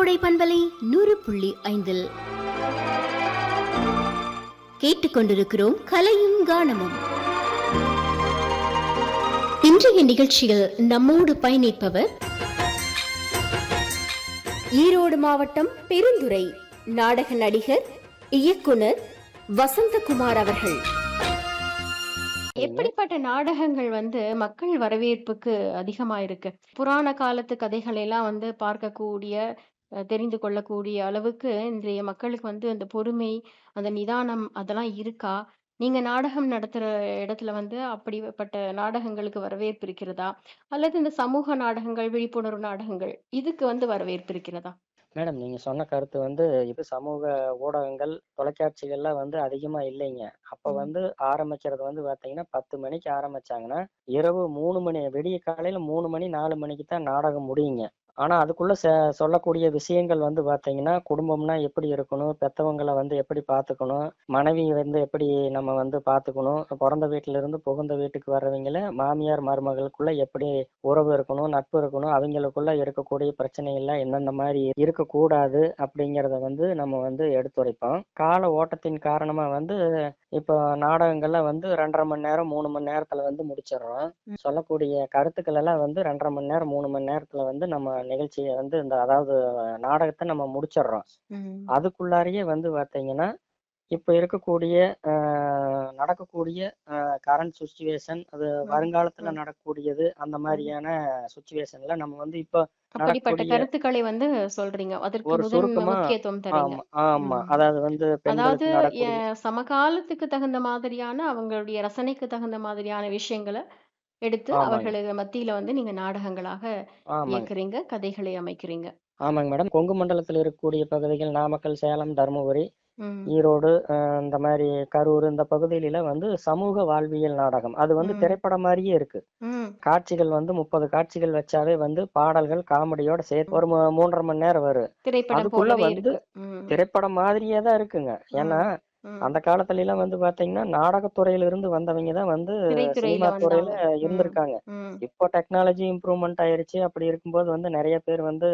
கோடை பண்பலை நூறு புள்ளி ஐந்தில் கேட்டுக்கொண்டிருக்கிறோம் கலையும் கானமும் இன்றைய நிகழ்ச்சியில் நம்மோடு பயணிப்பவர் ஈரோடு மாவட்டம் பெருந்துறை நாடக நடிகர் இயக்குனர் வசந்தகுமார் அவர்கள் எப்படிப்பட்ட நாடகங்கள் வந்து மக்கள் வரவேற்புக்கு அதிகமா இருக்கு புராண காலத்து கதைகளை எல்லாம் வந்து பார்க்கக்கூடிய அஹ், தெரிந்து கொள்ளக்கூடிய அளவுக்கு இன்றைய மக்களுக்கு வந்து அந்த பொறுமை அந்த நிதானம் அதெல்லாம் இருக்கா நீங்க நாடகம் நடத்துற இடத்துல வந்து அப்படிப்பட்ட நாடகங்களுக்கு வரவேற்பு இருக்கிறதா அல்லது இந்த சமூக நாடகங்கள் விழிப்புணர்வு நாடகங்கள் இதுக்கு வந்து வரவேற்பு இருக்கிறதா மேடம் நீங்க சொன்ன கருத்து வந்து இது சமூக ஊடகங்கள் தொலைக்காட்சிகள்லாம் வந்து அதிகமா இல்லைங்க அப்ப ம். வந்து ஆரம்பிக்கிறது வந்து பாத்தீங்கன்னா பத்து மணிக்கு ஆரம்பிச்சாங்கன்னா இரவு மூணு மணி விடிய காலையில மூணு மணி நாலு மணிக்கு தான் நாடகம் முடியுங்க ஆனா அதுக்குள்ள செ- சொல்லக்கூடிய விஷயங்கள் வந்து பாத்தீங்கன்னா குடும்பம்னா எப்படி இருக்கணும் பெத்தவங்களை வந்து எப்படி பாத்துக்கணும் மனைவி வந்து எப்படி நம்ம வந்து பாத்துக்கணும் பிறந்த வீட்டுல இருந்து புகுந்த வீட்டுக்கு வர்றவங்கள மாமியார் மருமகளுக்குள்ள எப்படி உறவு இருக்கணும் நட்பு இருக்கணும் அவங்களுக்குள்ள இருக்கக்கூடிய பிரச்சனைகள்லாம் எந்தெந்த மாதிரி இருக்கக்கூடாது அப்படிங்கிறத வந்து நம்ம வந்து எடுத்துரைப்போம் கால ஓட்டத்தின் காரணமா வந்து இப்போ நாடகங்கள்ல வந்து ரெண்டரை மணி நேரம் மூணு மணி நேரத்துல வந்து முடிச்சிடுறோம் ம். சொல்லக்கூடிய கருத்துக்கள் எல்லாம் வந்து ரெண்டரை மணி நேரம் மூணு மணி நேரத்துல வந்து நம்ம நிகழ்ச்சியை வந்து இந்த அதாவது நாடகத்தை நம்ம முடிச்சிடுறோம் அதுக்குள்ளாரையே வந்து பார்த்தீங்கன்னா இப்போ இருக்கக்கூடிய ஆஹ், நடக்கக்கூடிய கரண்ட் சுச்சுவேஷன் அது ம், வருங்காலத்துல ம். நடக்கக்கூடியது அந்த ம். மாதிரியான சுச்சுவேஷன்ல நம்ம வந்து இப்போ அப்படிப்பட்ட நடக்கக்கூடிய கருத்துக்களை வந்து சொல்றீங்க அதற்கு ஒரு முதன் சுருக்கமா முக்கியத்துவம் தரீங்க ஆமா ஆமா ம். அதாவது வந்து அதாவது பெண்களுக்கு நடக்கூடிய எ- சமகாலத்துக்கு தகுந்த மாதிரியான அவங்களுடைய ரசனைக்கு தகுந்த மாதிரியான விஷயங்களை எடுத்து ஆமாங்க அவர்களுக்கு மத்தியில வந்து நீங்க நாடகங்களாக ஆமாங்க இயக்குறீங்க கதைகளை அமைக்கிறீங்க ஆமாங்க மேடம் கொங்கு மண்டலத்தில் இருக்கக்கூடிய பகுதிகள் நாமக்கல் சேலம் தருமபுரி ம் ஈரோடு அஹ், இந்த மாதிரி கரூர் இந்த பகுதியில வந்து சமூக வாழ்வியல் நாடகம் அது வந்து ம் திரைப்படம் மாதிரியே இருக்கு ம் காட்சிகள் வந்து முப்பது காட்சிகள் வச்சாவே வந்து பாடல்கள் காமெடியோட சேர்த்து ம். ஒரு மூ- மூன்றரை மணி நேரம் வரும் திரைப்படம் அதுக்குள்ள போலவே வந்து இருக்கு ம் திரைப்படம் மாதிரியே தான் இருக்குங்க ஏன்னா ம் ம் அந்த காலத்துல எல்லாம் வந்து பாத்தீங்கன்னா நாடகத்துறையில இருந்து வந்தவங்க தான் வந்து திரைத்துறையில சினிமா துறையில வந்தாங்க ம் இருந்திருக்காங்க ம் இப்போ டெக்னாலஜி இம்ப்ரூவ்மெண்ட் ஆயிருச்சு அப்படி இருக்கும்போது வந்து நிறைய பேர் வந்து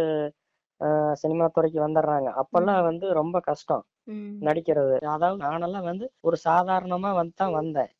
அஹ், சினிமா துறைக்கு வந்துடுறாங்க அப்பெல்லாம் ம் வந்து ரொம்ப கஷ்டம் ம் நடிக்கிறது அதாவது நானெல்லாம் வந்து ஒரு சாதாரணமா வந்து தான் வந்தேன்